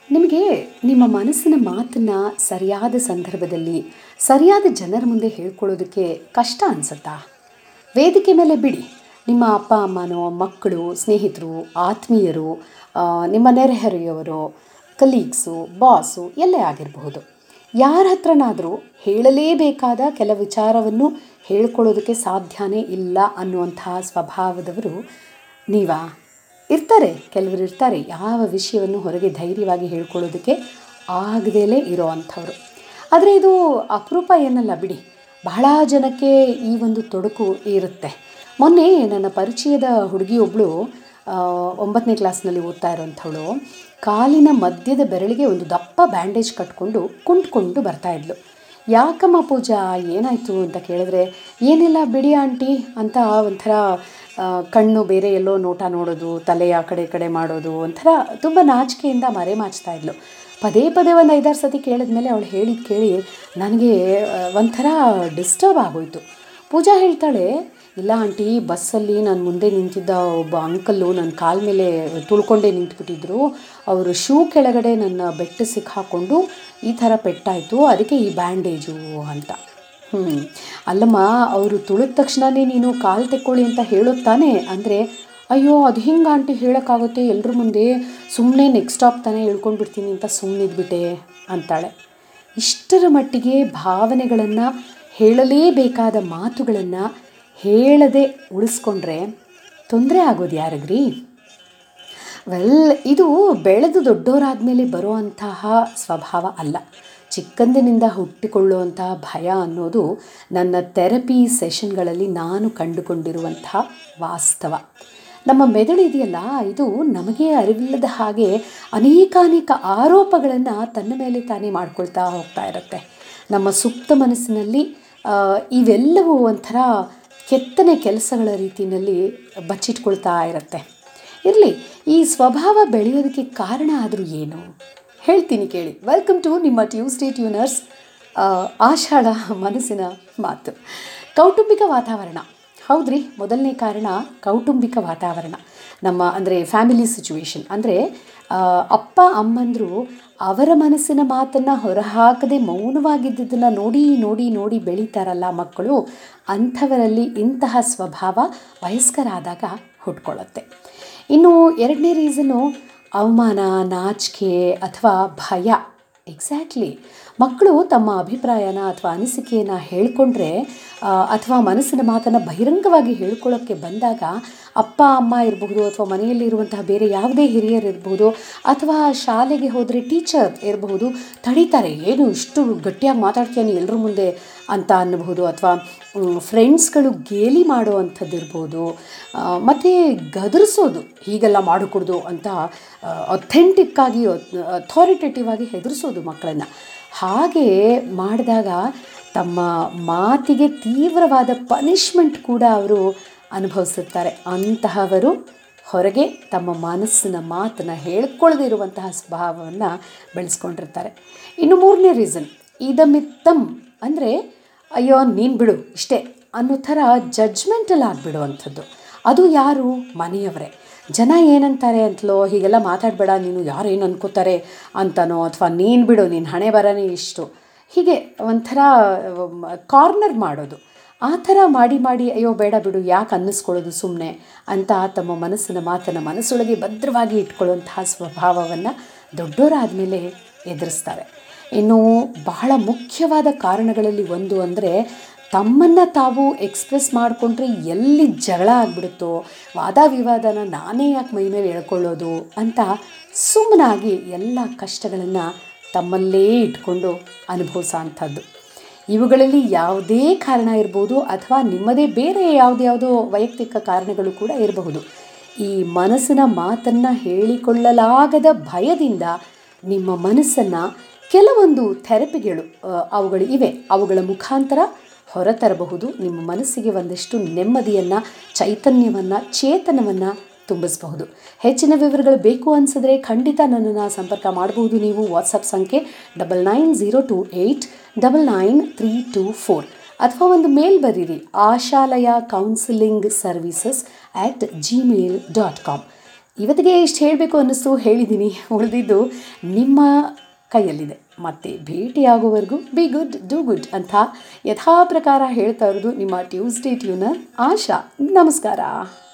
ನಿಮಗೆ ನಿಮ್ಮ ಮನಸ್ಸಿನ ಮಾತನ್ನು ಸರಿಯಾದ ಸಂದರ್ಭದಲ್ಲಿ ಸರಿಯಾದ ಜನರ ಮುಂದೆ ಹೇಳ್ಕೊಳ್ಳೋದಕ್ಕೆ ಕಷ್ಟ ಅನಿಸುತ್ತಾ ವೇದಿಕೆ ಮೇಲೆ ಬಿಡಿ ನಿಮ್ಮ ಅಪ್ಪ ಅಮ್ಮನೋ ಮಕ್ಕಳು ಸ್ನೇಹಿತರು ಆತ್ಮೀಯರು ಆ, ನಿಮ್ಮ ನೆರೆಹೊರೆಯವರು ಕಲೀಗ್ಸು ಬಾಸು ಎಲ್ಲೇ ಆಗಿರಬಹುದು ಯಾರ ಹತ್ರನಾದರೂ ಹೇಳಲೇಬೇಕಾದ ಕೆಲ ವಿಚಾರವನ್ನು ಹೇಳ್ಕೊಳ್ಳೋದಕ್ಕೆ ಸಾಧ್ಯನೇ ಇಲ್ಲ ಅನ್ನುವಂತಹ ಸ್ವಭಾವದವರು ನೀವಾ ಇರ್ತಾರೆ ಕೆಲವರು ಇರ್ತಾರೆ ಯಾವ ವಿಷಯವನ್ನು ಹೊರಗೆ ಧೈರ್ಯವಾಗಿ ಹೇಳ್ಕೊಳ್ಳೋದಕ್ಕೆ ಆಗದೇಲೇ ಇರೋ ಅಂಥವ್ರು ಆದರೆ ಇದು ಅಪರೂಪ ಏನಲ್ಲ ಬಿಡಿ ಬಹಳ ಜನಕ್ಕೆ ಈ ಒಂದು ತೊಡಕು ಇರುತ್ತೆ ಮೊನ್ನೆ ನನ್ನ ಪರಿಚಯದ ಹುಡುಗಿಯೊಬ್ಬಳು ಒಂಬತ್ತನೇ ಕ್ಲಾಸ್ನಲ್ಲಿ ಓದ್ತಾ ಇರೋಂಥವಳು ಕಾಲಿನ ಮಧ್ಯದ ಬೆರಳಿಗೆ ಒಂದು ದಪ್ಪ ಬ್ಯಾಂಡೇಜ್ ಕಟ್ಕೊಂಡು ಕುಂಟ್ಕೊಂಡು ಬರ್ತಾ ಇದ್ಲು ಯಾಕಮ್ಮ ಪೂಜಾ ಏನಾಯಿತು ಅಂತ ಕೇಳಿದ್ರೆ ಏನಿಲ್ಲ ಬಿಡಿ ಆಂಟಿ ಅಂತ ಒಂಥರ ಆ, ಕಣ್ಣು ಬೇರೆ ಎಲ್ಲೋ ನೋಟ ನೋಡೋದು ತಲೆ ಆ ಕಡೆ ಈ ಕಡೆ ಮಾಡೋದು ಒಂಥರ ತುಂಬ ನಾಚಿಕೆಯಿಂದ ಮರೆ ಮಾಚ್ತಾ ಇದ್ಲು ಪದೇ ಪದೇ ಒಂದು ಐದಾರು ಸತಿ ಕೇಳಿದ್ಮೇಲೆ ಅವಳು ಹೇಳಿದ್ದು ಕೇಳಿ ನನಗೆ ಆ, ಒಂಥರ ಡಿಸ್ಟರ್ಬ್ ಆಗೋಯ್ತು ಪೂಜಾ ಹೇಳ್ತಾಳೆ ಇಲ್ಲ ಆಂಟಿ ಬಸ್ಸಲ್ಲಿ ನಾನು ಮುಂದೆ ನಿಂತಿದ್ದ ಒಬ್ಬ ಅಂಕಲ್ಲು ನನ್ನ ಕಾಲ ಮೇಲೆ ತುಳ್ಕೊಂಡೇ ನಿಂತ್ಬಿಟ್ಟಿದ್ರು ಅವರು ಶೂ ಕೆಳಗಡೆ ನನ್ನ ಬೆಟ್ಟು ಸಿಕ್ಕಾಕೊಂಡು ಈ ಥರ ಪೆಟ್ಟಾಯಿತು ಅದಕ್ಕೆ ಈ ಬ್ಯಾಂಡೇಜು ಅಂತ ಹ್ಞೂ ಅಲ್ಲಮ್ಮ ಅವರು ತುಳಿದ ತಕ್ಷಣವೇ ನೀನು ಕಾಲು ತೆಕ್ಕೊಳ್ಳಿ ಅಂತ ಹೇಳೋದು ತಾನೇ ಅಂದರೆ ಅಯ್ಯೋ ಅದು ಹಿಂಗೆ ಆಂಟಿ ಹೇಳೋಕ್ಕಾಗುತ್ತೆ ಎಲ್ಲರ ಮುಂದೆ ಸುಮ್ಮನೆ ನೆಕ್ಸ್ಟ್ ಸ್ಟಾಪ್ ತಾನೇ ಹೇಳ್ಕೊಂಡು ಬಿಡ್ತೀನಿ ಅಂತ ಸುಮ್ಮನಿದ್ಬಿಟ್ಟೆ ಅಂತಾಳೆ ಇಷ್ಟರ ಮಟ್ಟಿಗೆ ಭಾವನೆಗಳನ್ನು ಹೇಳಲೇಬೇಕಾದ ಮಾತುಗಳನ್ನು ಹೇಳದೆ ಉಳಿಸ್ಕೊಂಡ್ರೆ ತೊಂದರೆ ಆಗೋದು ಯಾರಿಗ್ರಿ ವೆಲ್ ಇದು ಬೆಳೆದು ದೊಡ್ಡವರಾದಮೇಲೆ ಬರುವಂತಹ ಸ್ವಭಾವ ಅಲ್ಲ ಚಿಕ್ಕಂದಿನಿಂದ ಹುಟ್ಟಿಕೊಳ್ಳುವಂತಹ ಭಯ ಅನ್ನೋದು ನನ್ನ ಥೆರಪಿ ಸೆಷನ್ಗಳಲ್ಲಿ ನಾನು ಕಂಡುಕೊಂಡಿರುವಂತಹ ವಾಸ್ತವ ನಮ್ಮ ಮೆದುಳು ಇದೆಯಲ್ಲ ಇದು ನಮಗೆ ಅರಿವಿಲ್ಲದ ಹಾಗೆ ಅನೇಕಾನೇಕ ಆರೋಪಗಳನ್ನು ತನ್ನ ಮೇಲೆ ತಾನೇ ಮಾಡ್ಕೊಳ್ತಾ ಹೋಗ್ತಾ ಇರುತ್ತೆ ನಮ್ಮ ಸುಪ್ತ ಮನಸ್ಸಿನಲ್ಲಿ ಆ, ಇವೆಲ್ಲವೂ ಒಂಥರ ಕೆತ್ತನೆ ಕೆಲಸಗಳ ರೀತಿಯಲ್ಲಿ ಬಚ್ಚಿಟ್ಕೊಳ್ತಾ ಇರುತ್ತೆ ಇರಲಿ ಈ ಸ್ವಭಾವ ಬೆಳೆಯೋದಕ್ಕೆ ಕಾರಣ ಆದರೂ ಏನು ಹೇಳ್ತೀನಿ ಕೇಳಿ ವೆಲ್ಕಮ್ ಟು ನಿಮ್ಮ ಟ್ಯೂಸ್ಡೇ ಟ್ಯೂನರ್ಸ್ ಆಷಾಢ ಮನಸ್ಸಿನ ಮಾತು ಕೌಟುಂಬಿಕ ವಾತಾವರಣ ಹೌದ್ರಿ ಮೊದಲನೇ ಕಾರಣ ಕೌಟುಂಬಿಕ ವಾತಾವರಣ ನಮ್ಮ ಅಂದರೆ ಫ್ಯಾಮಿಲಿ ಸಿಚುವೇಶನ್ ಅಂದರೆ ಅಪ್ಪ ಅಮ್ಮಂದರು ಅವರ ಮನಸ್ಸಿನ ಮಾತನ್ನು ಹೊರಹಾಕದೆ ಮೌನವಾಗಿದ್ದದನ್ನು ನೋಡಿ ನೋಡಿ ನೋಡಿ ಬೆಳೀತಾರಲ್ಲ ಮಕ್ಕಳು ಅಂಥವರಲ್ಲಿ ಇಂತಹ ಸ್ವಭಾವ ವಯಸ್ಕರಾದಾಗ ಹುಟ್ಕೊಳ್ಳುತ್ತೆ ಇನ್ನು ಎರಡನೇ ರೀಸನು ಅವಮಾನ ನಾಚಿಕೆ ಅಥವಾ ಭಯ ಎಕ್ಸಾಕ್ಟ್ಲಿ ಮಕ್ಕಳು ತಮ್ಮ ಅಭಿಪ್ರಾಯನ ಅಥವಾ ಅನಿಸಿಕೆಯನ್ನು ಹೇಳ್ಕೊಂಡ್ರೆ ಆ, ಅಥವಾ ಮನಸ್ಸಿನ ಮಾತನ್ನು ಬಹಿರಂಗವಾಗಿ ಹೇಳ್ಕೊಳ್ಳೋಕ್ಕೆ ಬಂದಾಗ ಅಪ್ಪ ಅಮ್ಮ ಇರಬಹುದು ಅಥವಾ ಮನೆಯಲ್ಲಿರುವಂತಹ ಬೇರೆ ಯಾವುದೇ ಹಿರಿಯರು ಇರಬಹುದು ಅಥವಾ ಶಾಲೆಗೆ ಹೋದರೆ ಟೀಚರ್ ಇರಬಹುದು ತಡೀತಾರೆ ಏನು ಇಷ್ಟು ಗಟ್ಟಿಯಾಗಿ ಮಾತಾಡ್ತೀಯ ನೀ ಎಲ್ಲರ ಮುಂದೆ ಅಂತ ಅನ್ನಬಹುದು ಅಥವಾ ಫ್ರೆಂಡ್ಸ್ಗಳು ಗೇಲಿ ಮಾಡೋ ಅಂಥದ್ದು ಇರ್ಬೋದು ಮತ್ತು ಗದರಿಸೋದು ಹೀಗೆಲ್ಲ ಮಾಡಕೂಡ್ದು ಅಂತ ಅಥೆಂಟಿಕ್ ಆಗಿ ಅಥಾರಿಟೇಟಿವ್ ಆಗಿ ಹೆದರಿಸೋದು ಮಕ್ಕಳನ್ನು ಹಾಗೆ ಮಾಡಿದಾಗ ತಮ್ಮ ಮಾತಿಗೆ ತೀವ್ರವಾದ ಪನಿಷ್ಮೆಂಟ್ ಕೂಡ ಅವರು ಅನುಭವಿಸುತ್ತಾರೆ ಅಂತಹವರು ಹೊರಗೆ ತಮ್ಮ ಮನಸ್ಸಿನ ಮಾತನ್ನು ಹೇಳ್ಕೊಳ್ಳದೇ ಇರುವಂತಹ ಸ್ವಭಾವವನ್ನು ಬೆಳೆಸ್ಕೊಂಡಿರ್ತಾರೆ ಇನ್ನು ಮೂರನೇ ರೀಸನ್ ಇದಮಿತ್ತಮ್ ಅಂದರೆ ಅಯ್ಯೋ ನೀನು ಬಿಡು ಇಷ್ಟೇ ಅನ್ನೋ ಥರ ಜಡ್ಜ್ಮೆಂಟಲ್ ಆಗಿಬಿಡುವಂಥದ್ದು ಅದು ಯಾರು ಮನೆಯವರೇ ಜನ ಏನಂತಾರೆ ಅಂತಲೋ ಹೀಗೆಲ್ಲ ಮಾತಾಡಬೇಡ ನೀನು ಯಾರು ಏನು ಅನ್ಕೋತಾರೆ ಅಂತನೋ ಅಥವಾ ನೀನು ಬಿಡು ನೀನು ಹಣೆ ಬರನೇ ಇಷ್ಟು ಹೀಗೆ ಒಂಥರ ಕಾರ್ನರ್ ಮಾಡೋದು ಆ ಥರ ಮಾಡಿ ಮಾಡಿ ಅಯ್ಯೋ ಬೇಡ ಬಿಡು ಯಾಕೆ ಅನ್ನಿಸ್ಕೊಳ್ಳೋದು ಸುಮ್ಮನೆ ಅಂತ ತಮ್ಮ ಮನಸ್ಸಿನ ಮಾತನ್ನು ಮನಸ್ಸೊಳಗೆ ಭದ್ರವಾಗಿ ಇಟ್ಕೊಳ್ಳುವಂತಹ ಸ್ವಭಾವವನ್ನು ದೊಡ್ಡವರಾದಮೇಲೆ ಎದುರಿಸ್ತಾರೆ ಇನ್ನು ಬಹಳ ಮುಖ್ಯವಾದ ಕಾರಣಗಳಲ್ಲಿ ಒಂದು ಅಂದರೆ ತಮ್ಮನ್ನು ತಾವು ಎಕ್ಸ್ಪ್ರೆಸ್ ಮಾಡಿಕೊಂಡ್ರೆ ಎಲ್ಲಿ ಜಗಳ ಆಗಿಬಿಡುತ್ತೋ ವಾದ ವಿವಾದನ ನಾನೇ ಯಾಕೆ ಮೈ ಮೇಲೆ ಎಳ್ಕೊಳ್ಳೋದು ಅಂತ ಸುಮ್ಮನಾಗಿ ಎಲ್ಲ ಕಷ್ಟಗಳನ್ನು ತಮ್ಮಲ್ಲೇ ಇಟ್ಕೊಂಡು ಅನುಭವಿಸೋ ಅಂಥದ್ದು ಇವುಗಳಲ್ಲಿ ಯಾವುದೇ ಕಾರಣ ಇರ್ಬೋದು ಅಥವಾ ನಿಮ್ಮದೇ ಬೇರೆ ಯಾವುದ್ಯಾವುದೋ ವೈಯಕ್ತಿಕ ಕಾರಣಗಳು ಕೂಡ ಇರಬಹುದು ಈ ಮನಸ್ಸಿನ ಮಾತನ್ನು ಹೇಳಿಕೊಳ್ಳಲಾಗದ ಭಯದಿಂದ ನಿಮ್ಮ ಮನಸ್ಸನ್ನು ಕೆಲವೊಂದು ಥೆರಪಿಗಳು ಆ, ಅವುಗಳು ಇವೆ ಅವುಗಳ ಮುಖಾಂತರ ಹೊರತರಬಹುದು ನಿಮ್ಮ ಮನಸ್ಸಿಗೆ ಒಂದಷ್ಟು ನೆಮ್ಮದಿಯನ್ನು ಚೈತನ್ಯವನ್ನು ಚೇತನವನ್ನು ತುಂಬಿಸಬಹುದು ಹೆಚ್ಚಿನ ವಿವರಗಳು ಬೇಕು ಅನಿಸಿದ್ರೆ ಖಂಡಿತ ನನ್ನನ್ನು ಸಂಪರ್ಕ ಮಾಡಬಹುದು ನೀವು ವಾಟ್ಸಪ್ ಸಂಖ್ಯೆ double nine zero two eight double nine three two four ಅಥವಾ ಒಂದು ಮೇಲ್ ಬರೀರಿ Ashalaya counselling services at gmail dot com ಇವತ್ತಿಗೆ ಇಷ್ಟು ಹೇಳಬೇಕು ಅನ್ನಿಸ್ತು ಹೇಳಿದ್ದೀನಿ ಉಳಿದಿದ್ದು ನಿಮ್ಮ ಕೈಯಲ್ಲಿದೆ ಮತ್ತೆ ಭೇಟಿಯಾಗುವವರೆಗೂ ಬಿ ಗುಡ್ ಡೂ ಗುಡ್ ಅಂತ ಯಥಾ ಪ್ರಕಾರ ಹೇಳ್ತಾ ಇರೋದು ನಿಮ್ಮ ಟ್ಯೂಸ್ಡೇ ಟ್ಯೂನರ್ ಆಶಾ ನಮಸ್ಕಾರ